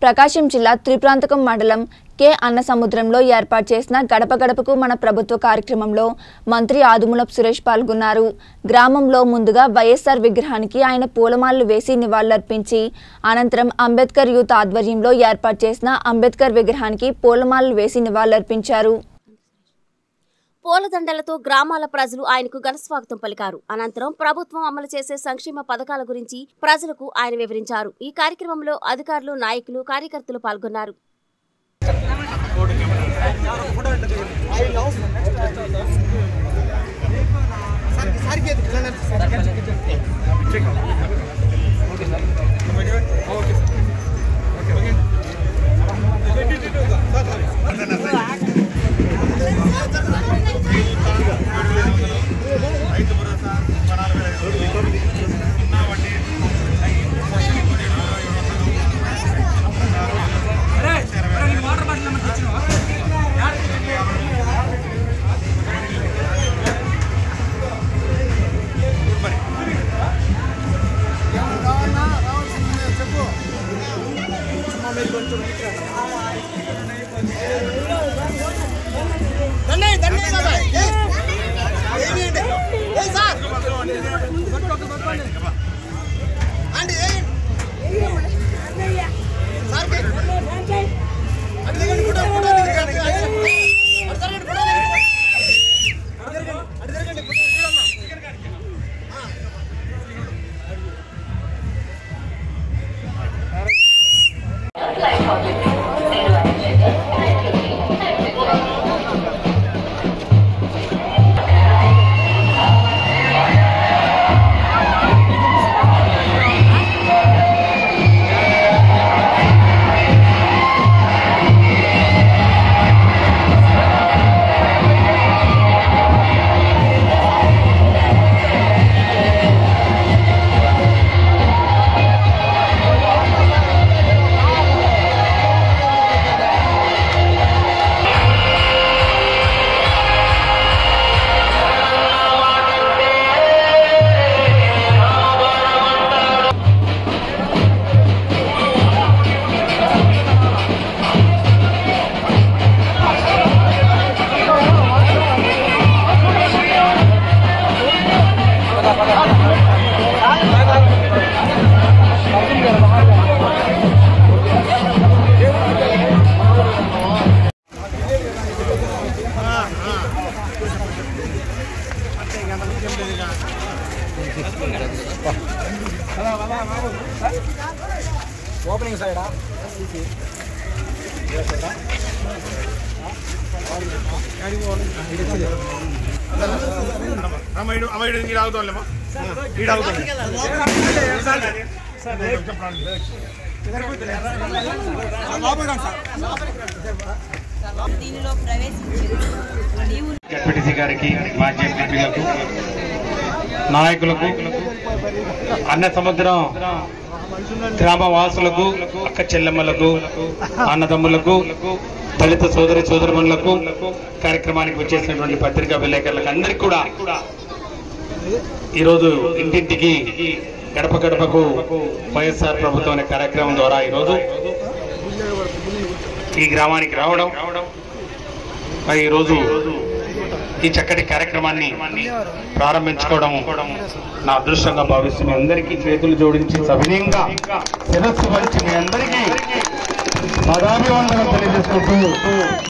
ప్రకాశం జిల్లా త్రిప్రాంతకం మండలం కె అన్నసముద్రంలో ఏర్పాటు చేసిన గడప గడపకు మన ప్రభుత్వ కార్యక్రమంలో మంత్రి ఆదుములపు సురేష్ పాల్గొన్నారు గ్రామంలో ముందుగా వైఎస్ఆర్ విగ్రహానికి ఆయన పూలమాలలు వేసి నివాళులర్పించి అనంతరం అంబేద్కర్ యూత్ ఆధ్వర్యంలో ఏర్పాటు చేసిన అంబేద్కర్ విగ్రహానికి పూలమాలలు వేసి నివాళులర్పించారు పూలదండలతో గ్రామాల ప్రజలు ఆయనకు ఘనస్వాగతం పలికారు అనంతరం ప్రభుత్వం అమలు చేసే సంక్షేమ పథకాల గురించి ప్రజలకు ఆయన వివరించారు ఈ కార్యక్రమంలో అధికారులు నాయకులు కార్యకర్తలు పాల్గొన్నారు దండే దండే బాబాయ్ ఏంటి ఏ సార్ అండి సార్ అటు దిగండి ఫోటో ఫోటో దిగండి అటు జరగండి ఫోటో దిగండి అటు జరగండి ఫోటో దిగండి ఓపెనింగ్ సైడా అమ్మ ఇడు అమ్మ ఇడు ఈడ ఆగుతాంలేమ్మా ఈడ ఆగుతాం జడ్పీటీసీ గారికి మాజీ ఎంపీలకు నాయకులకు అన్న సముద్రం గ్రామ వాసులకు అక్క చెల్లెమ్మలకు అన్నదమ్ములకు దళిత సోదరి సోదరులకు కార్యక్రమానికి వచ్చేసినటువంటి పత్రికా విలేకరులకు అందరికీ కూడా ఈరోజు ఇంటింటికి గడప గడపకు వైఎస్ఆర్ ప్రభుత్వం అనే కార్యక్రమం ద్వారా ఈరోజు ఈ గ్రామానికి రావడం మరి ఈరోజు ఈ చక్కటి కార్యక్రమాన్ని ప్రారంభించుకోవడం నా అదృష్టంగా భావిస్తూ మీ అందరికీ చేతులు జోడించి సవినయంగా శిరస్సు వంచి మీ అందరికీ పదాభివందనం తెలియజేసుకుంటూ